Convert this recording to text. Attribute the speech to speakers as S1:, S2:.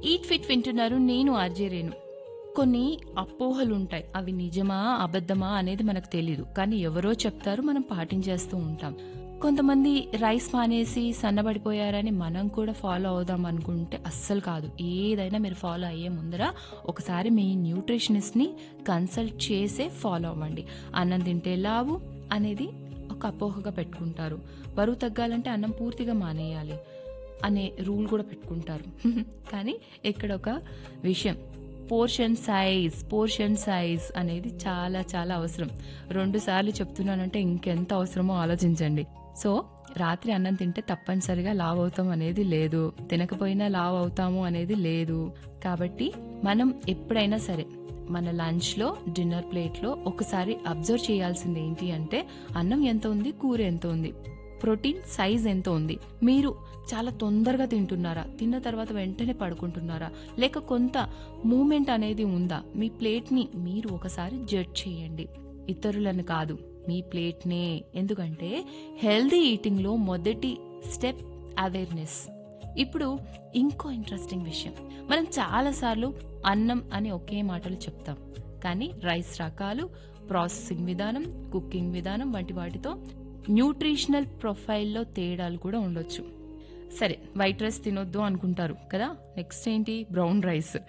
S1: eat fit వింటున్నారు నేను RJ Renu కొన్ని అపోహలు ఉంటాయి అవి నిజమా అబద్ధమా అనేది మనకు తెలీదు కానీ ఎవరో చెప్తారు మనం పాటించేస్తూ ఉంటాం కొంతమంది రైస్ మానేసి సన్నబడిపోయారని మనం కూడా ఫాలో అవుదాం అనుకుంటే అస్సలు కాదు ఏదైనా మీరు ఫాలో అయ్యే ముందర ఒకసారి మీ న్యూట్రిషనిస్ట్ని కన్సల్ట్ చేసే ఫాలో అవ్వండి అన్నం తింటే లావు అనేది ఒక అపోహగా పెట్టుకుంటారు బరువు తగ్గాలంటే అన్నం పూర్తిగా మానేయాలి అనే రూల్ కూడా పెట్టుకుంటారు కానీ ఇక్కడ ఒక విషయం పోర్షన్ సైజ్ పోర్షన్ సైజ్ అనేది చాలా చాలా అవసరం రెండు సార్లు చెప్తున్నానంటే ఇంకెంత అవసరమో ఆలోచించండి సో రాత్రి అన్నం తింటే తప్పనిసరిగా లావ్ అవుతాం అనేది లేదు తినకపోయినా లావ్ అవుతాము అనేది లేదు కాబట్టి మనం ఎప్పుడైనా సరే మన లంచ్ లో డిన్నర్ ప్లేట్ లో ఒకసారి అబ్జర్వ్ చేయాల్సింది ఏంటి అంటే అన్నం ఎంత ఉంది కూర ఎంత ఉంది ప్రోటీన్ సైజ్ ఎంత ఉంది మీరు చాలా తొందరగా తింటున్నారా తిన్న తర్వాత వెంటనే పడుకుంటున్నారా లేక కొంత మూమెంట్ అనేది ఉందా మీ ప్లేట్ని మీరు ఒకసారి జడ్జ్ చేయండి ఇతరులను కాదు మీ ప్లేట్నే ఎందుకంటే హెల్దీ ఈటింగ్లో మొదటి స్టెప్ అవేర్నెస్ ఇప్పుడు ఇంకో ఇంట్రెస్టింగ్ విషయం మనం చాలాసార్లు అన్నం అని ఒకే మాటలు చెప్తాం కానీ రైస్ రకాలు ప్రాసెసింగ్ విధానం కుకింగ్ విధానం వంటి వాటితో న్యూట్రిషనల్ ప్రొఫైల్లో తేడాలు కూడా ఉండొచ్చు సరే వైట్ రైస్ తినొద్దు అనుకుంటారు కదా నెక్స్ట్ ఏంటి బ్రౌన్ రైస్